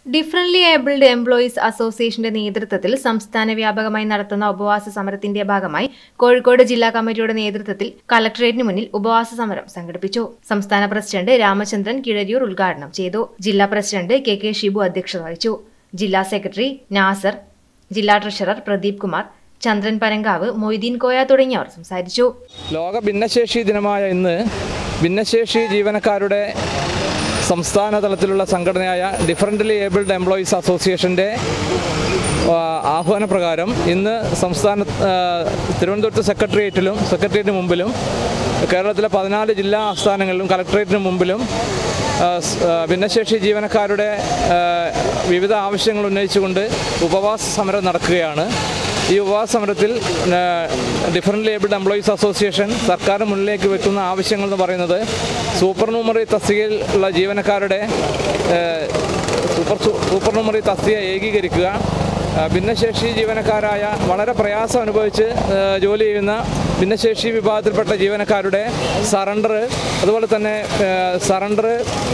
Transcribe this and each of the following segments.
differently abled employees അസോസിയേഷന്റെ നേതൃത്വത്തിൽ സംസ്ഥാന വ്യാപകമായി നടത്തുന്ന ഉപവാസ സമരത്തിന്റെ ഭാഗമായി കോഴിക്കോട് ജില്ലാ കമ്മിറ്റിയുടെ നേതൃത്വത്തിൽ കളക്ടറേറ്റിന് മുന്നിൽ ഉപവാസ സമരം സംഘടിപ്പിച്ചു സംസ്ഥാന പ്രസിഡന്റ് രാമചന്ദ്രൻ കിഴരിയൂർ ഉദ്ഘാടനം ചെയ്തു ജില്ലാ പ്രസിഡന്റ് കെ കെ ഷിബു അധ്യക്ഷത വഹിച്ചു ജില്ലാ സെക്രട്ടറി നാസർ ജില്ലാ ട്രഷറർ പ്രദീപ് കുമാർ ചന്ദ്രൻ പരങ്കാവ് മൊയ്തീൻ കോയ തുടങ്ങിയവർ സംസാരിച്ചു ലോക ഭിന്നശേഷി ദിനമായ ഇന്ന് ഭിന്നശേഷി ജീവനക്കാരുടെ സംസ്ഥാന തലത്തിലുള്ള സംഘടനയായ ഡിഫറൻ്റ്ലി ഏബിൾഡ് എംപ്ലോയീസ് അസോസിയേഷൻ്റെ ആഹ്വാനപ്രകാരം ഇന്ന് സംസ്ഥാന ആ, തിരുവനന്തപുരത്ത് സെക്രട്ടേറിയറ്റിലും സെക്രട്ടേറിയറ്റിന് മുമ്പിലും കേരളത്തിലെ പതിനാല് ജില്ലാ ആസ്ഥാനങ്ങളിലും കളക്ടറേറ്റിന് മുമ്പിലും ആ, സ്- ആ, ഭിന്നശേഷി ജീവനക്കാരുടെ ആ, വിവിധ ആവശ്യങ്ങൾ ഉന്നയിച്ചുകൊണ്ട് ഉപവാസ സമരം നടക്കുകയാണ് ഈ ഉപവാസ സമരത്തിൽ ഡിഫറൻ്റ് ലേബിൾഡ് എംപ്ലോയീസ് അസോസിയേഷൻ സർക്കാർ മുന്നിലേക്ക് വെക്കുന്ന ആവശ്യങ്ങൾ എന്ന് പറയുന്നത് സൂപ്പർ ന്യൂമറി തസ്തികയിൽ ഉള്ള ജീവനക്കാരുടെ ഏഹ്, സൂപ്പർ സൂ- സൂപ്പർ ന്യൂമറി തസ്തിക ഏകീകരിക്കുക ആ, ഭിന്നശേഷി ജീവനക്കാരായ വളരെ പ്രയാസം അനുഭവിച്ച് ഏഹ്, ജോലി ചെയ്യുന്ന ഭിന്നശേഷി വിഭാഗത്തിൽപ്പെട്ട ജീവനക്കാരുടെ സറണ്ടർ അതുപോലെ തന്നെ സറണ്ടർ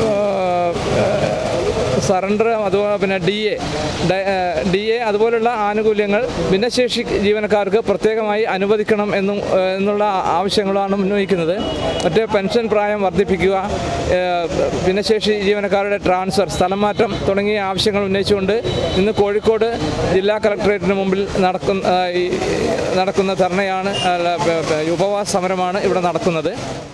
സറണ്ടർ അതുപോലെ പിന്നെ ഡി എ ഡി എ അതുപോലുള്ള ആനുകൂല്യങ്ങൾ ഭിന്നശേഷി ജീവനക്കാർക്ക് പ്രത്യേകമായി അനുവദിക്കണം എന്നും ഏഹ്, എന്നുള്ള ആവശ്യങ്ങളാണ് ഉന്നയിക്കുന്നത് മറ്റ് പെൻഷൻ പ്രായം വർദ്ധിപ്പിക്കുക ഏഹ്, ഭിന്നശേഷി ജീവനക്കാരുടെ ട്രാൻസ്ഫർ സ്ഥലം മാറ്റം തുടങ്ങിയ ആവശ്യങ്ങൾ ഉന്നയിച്ചുകൊണ്ട് ഇന്ന് കോഴിക്കോട് ജില്ലാ കളക്ടറേറ്റിന് മുമ്പിൽ നടക്കുന്ന ഈ നടക്കുന്ന ധർണയാണ് അല്ല, പ- പ- ഉപവാസ സമരമാണ് ഇവിടെ നടക്കുന്നത്